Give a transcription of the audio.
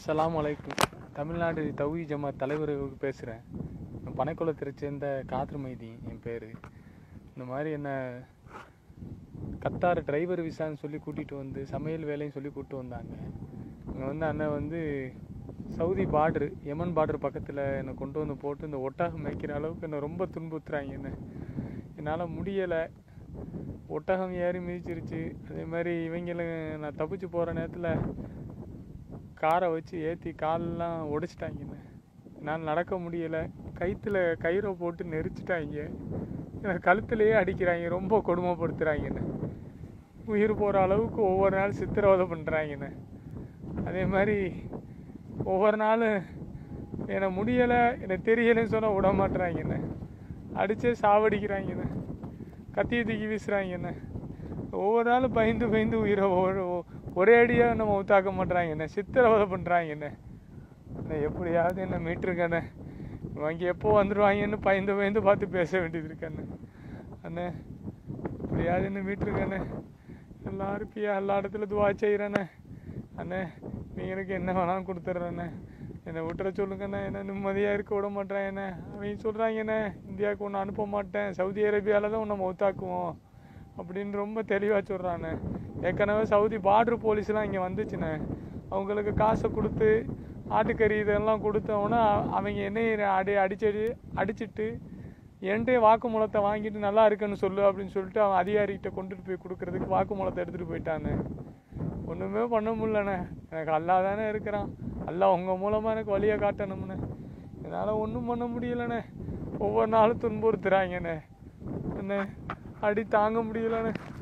அஸ்ஸலாமு அலைக்கும் தமிழ்நாடு தௌஹி ஜமாத் தலைவர் பேசுகிறேன் பனைக்குளத்தை சேர்ந்த காதர் மைதி என் பேர் இந்த மாதிரி என்ன கத்தார் டிரைவர் விசான்னு சொல்லி கூட்டிகிட்டு வந்து சமையல் வேலையும் சொல்லி கூப்பிட்டு வந்தாங்க இங்கே வந்து அண்ணன் வந்து சவுதி பார்டரு யமன் பார்டர் பக்கத்தில் என்னை கொண்டு வந்து போட்டு இந்த ஒட்டகம் மேய்க்கிற அளவுக்கு என்னை ரொம்ப துன்புறுத்துறாங்க என்ன என்னால் முடியலை ஒட்டகம் ஏறி மிதிச்சிருச்சு அதே மாதிரி இவங்களும் நான் தப்பிச்சு போகிற நேரத்தில் காரை வச்சு ஏற்றி காலெல்லாம் உடைச்சிட்டாங்கண்ணே என்னால் நடக்க முடியலை கயிற்றுல கயிறை போட்டு நெரிச்சிட்டாங்க எனக்கு கழுத்துலேயே அடிக்கிறாங்க ரொம்ப கொடுமைப்படுத்துகிறாங்கண்ணே உயிர் போகிற அளவுக்கு ஒவ்வொரு நாள் சித்திரவதை பண்ணுறாங்கண்ணே அதே மாதிரி ஒவ்வொரு நாளும் என்னை முடியலை எனக்கு தெரியலைன்னு சொன்னால் விட மாட்டுறாங்கண்ணே அடிச்சே சாவடிக்கிறாங்கண்ணே கத்தியை தூக்கி வீசுகிறாங்கண்ணே ஒவ்வொரு நாளும் பயந்து பயந்து உயிரை ஒவ்வொரு ஒரே அடியாக நம்ம உத்தாக்க மாட்டுறாங்க என்ன சித்திரவதை பண்ணுறாங்க என்ன என்ன எப்படியாவது என்ன மீட்டுருக்கண்ணே இவங்க எப்போ வந்துடுவாங்கன்னு பயந்து பயந்து பார்த்து பேச வேண்டியது இருக்கண்ணே அண்ணே எப்படியாவது என்ன மீட்டுருக்கண்ணே எல்லாரும் பியா எல்லா இடத்துல துவா செய்கிறேண்ணே அண்ணே நீ எனக்கு என்ன வேணாலும் கொடுத்துட்றேண்ணே என்னை விட்டுற சொல்லுங்கண்ணே என்ன நிம்மதியாக இருக்க விட மாட்டேன் என்ன அவங்க சொல்கிறாங்கண்ணே இந்தியாவுக்கு ஒன்று அனுப்ப மாட்டேன் சவுதி அரேபியாவில் தான் உன்னை மௌத்தாக்குவோம் அப்படின்னு ரொம்ப தெளிவாக சொல்கிறானே ஏற்கனவே சவுதி பார்டர் போலீஸ்லாம் இங்கே வந்துச்சுண்ணே அவங்களுக்கு காசை கொடுத்து ஆட்டுக்கறி இதெல்லாம் கொடுத்தவொன்னே அவங்க என்ன அடி அடிச்சடி அடிச்சிட்டு என்கிட்ட வாக்குமூலத்தை வாங்கிட்டு நல்லா இருக்குன்னு சொல்லு அப்படின்னு சொல்லிட்டு அவன் அதிகாரிகிட்ட கொண்டுட்டு போய் கொடுக்கறதுக்கு வாக்குமூலத்தை எடுத்துகிட்டு போயிட்டானே ஒன்றுமே பண்ண முடியலண்ணே எனக்கு அல்லா தானே இருக்கிறான் அல்லா உங்கள் மூலமாக எனக்கு வழியை காட்டணும்ண்ணே என்னால் ஒன்றும் பண்ண முடியலண்ணே ஒவ்வொரு நாளும் துன்புறுத்துறாங்கண்ணே என்ன அடி தாங்க முடியலண்ணே